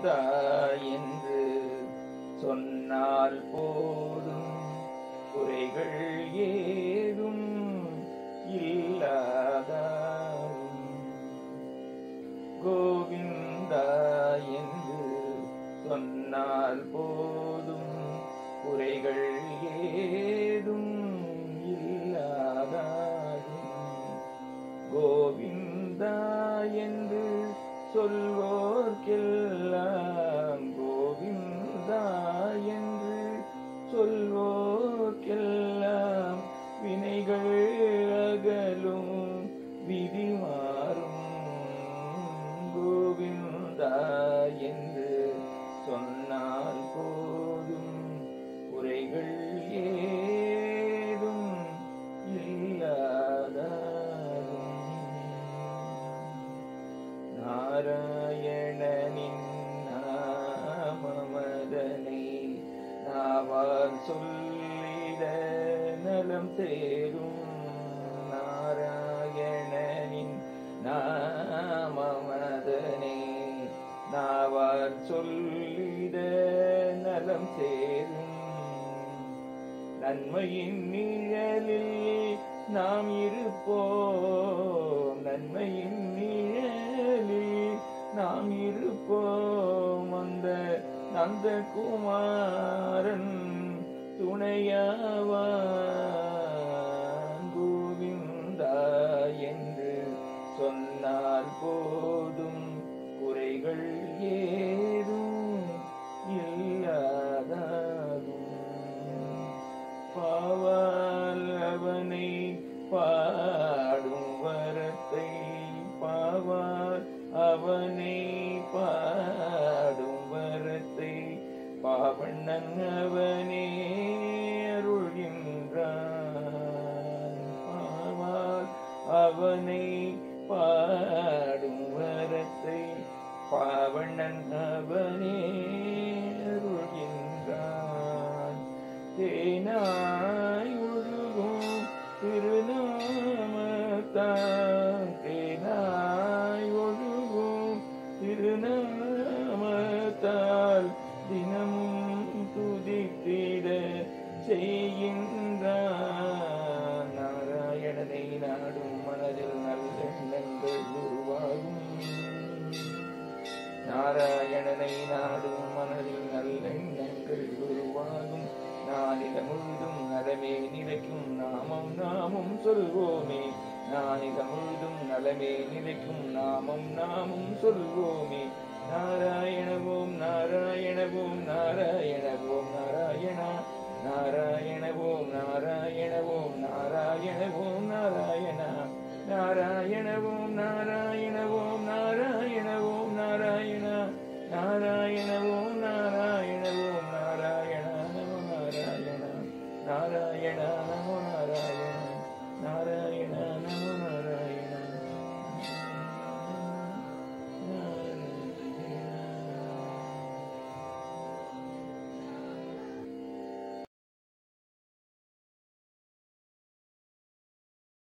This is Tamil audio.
கோவிந்தா என்று சொன்னால் போதும் குறைகள் ஏதும் இல்லாதாரும் கோவிந்தா என்று சொன்னால் போதும் குறைகள் ஏதும் இல்லாதாரும் கோவிந்தா என்று சொல்வோர்க்கெல்லாம் கோவிந்தா என்று சொல்வோர்க்கெல்லாம் வினைகள் அகலும் விதி மாறும் கோவிந்தா என்று சொன்னால் போதும் குறைகள் ஏதும் இல்லாதாரும் நாராயணனின் நாமமதனை நாவால் சொல்லிட நலம் சேரும் நாராயணனின் நாமமதனை நாவால் சொல்லிட நலம் சேரும் நன்மையின் நிழலில் நாம் இருப்போம் நன்மையின் நிழலில் நாம் இருப்போம் அந்த நந்தகுமாரன் துணையாவான் கோவிந்தா என்று சொன்னால் போதும் குறைகள் ஏதும் இல்லாதாகும் பாவால் அவனை பாடும் வரத்தை பாவால் அவனை பாடும் வரத்தை பாவண்ணன் அவனே அருள்கின்றான் பாவால் அவனை பாடும் வரத்தை பாவண்ணன் அவனே அருள்கின்றான் தேனாய் ஒழுகும் திருநாமத்தான் தேனாய் ஒழுகும் திருநாமத்தால் தினமும் துதித்திட செய்கின்றான் நாராயணனை நாடும் மனதில் நல்லெண்ணங்கள் உருவாகும் நாராயணனை நாடும் மனதில் நல்லெண்ணங்கள் உருவாகும் நானில முழுதும் நலமே நிலைக்கும் நாமம் நாமும் சொல்வோமே நானில முழுதும் நலமே நிலைக்கும் நாமம் நாமும் சொல்வோமே நாராயணவோம் நாராயணவோம் நாராயணவோம் நாராயணா நாராயணவோம் நாராயணவோம் நாராயண